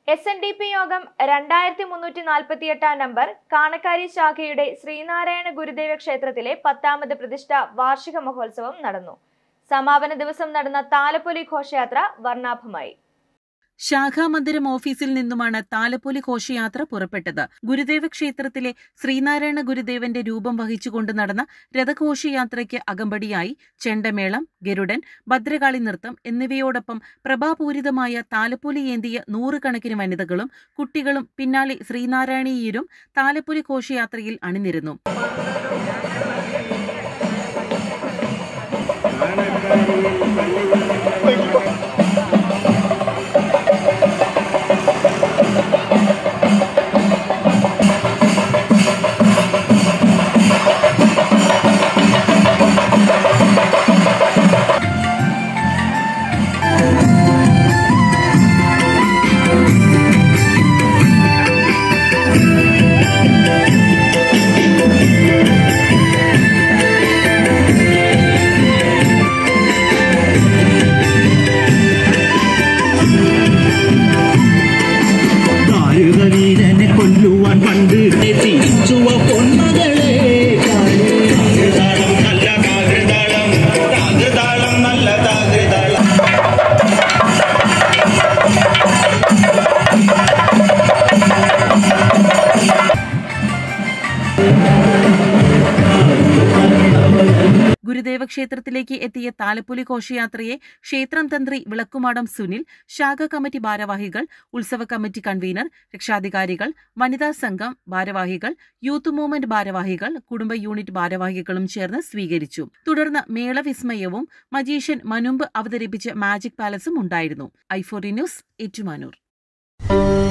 S N D P യോഗം രണ്ടായിരത്തി മുന്നൂറ്റി നാൽപ്പത്തിയെട്ടാം നമ്പർ കാണക്കാരി ശാഖയുടെ ശ്രീനാരായണ ഗുരുദേവ ക്ഷേത്രത്തിലെ പത്താമത് പ്രതിഷ്ഠ വാർഷിക മഹോത്സവം നടന്നു സമാപന ദിവസം നടന്ന താലപ്പൊലി ഘോഷയാത്ര വർണ്ണാഭമായി ശാഖാമന്ദിരം ഓഫീസിൽ നിന്നുമാണ് താലപ്പൊലി ഘോഷയാത്ര പുറപ്പെട്ടത് ഗുരുദേവ ക്ഷേത്രത്തിലെ ശ്രീനാരായണ ഗുരുദേവന്റെ രൂപം വഹിച്ചുകൊണ്ട് നടന്ന രഥഘോഷയാത്രയ്ക്ക് അകമ്പടിയായി ചെണ്ടമേളം ഗരുഡൻ ഭദ്രകാളി നൃത്തം എന്നിവയോടൊപ്പം പ്രഭാപൂരിതമായ താലപ്പൊലി ഏന്തിയ നൂറുകണക്കിന് വനിതകളും കുട്ടികളും പിന്നാലെ ശ്രീനാരായണീയരും താലപ്പൊലി ഘോഷയാത്രയിൽ അണിനിരുന്നു ദാരുകവീരനെ കൊല്ലുവാൻ പണ്ട് തിരിച്ചുവ പൊന്മകളെ താകൃതാളം നല്ല താകൃതാളം താകൃതാളം നല്ല താകൃതാളം ഗുരുദേവ ക്ഷേത്രത്തിലേക്ക് എത്തിയ താലപ്പൊലി ഘോഷയാത്രയെ ക്ഷേത്രം തന്ത്രി വിളക്കുമാടം സുനിൽ ശാഖ കമ്മിറ്റി ഭാരവാഹികൾ ഉത്സവ കമ്മിറ്റി കൺവീനർ രക്ഷാധികാരികൾ വനിതാ സംഘം ഭാരവാഹികൾ യൂത്ത് മൂവ്മെന്റ് ഭാരവാഹികൾ കുടുംബ യൂണിറ്റ് ഭാരവാഹികളും ചേർന്ന് സ്വീകരിച്ചു തുടർന്ന് മേളവിസ്മയവും മജീഷ്യൻ മനുമ്പ് അവതരിപ്പിച്ച മാജിക് പാലസും ഉണ്ടായിരുന്നു ഐഫോറി ന്യൂസ് ഏറ്റുമാനൂർ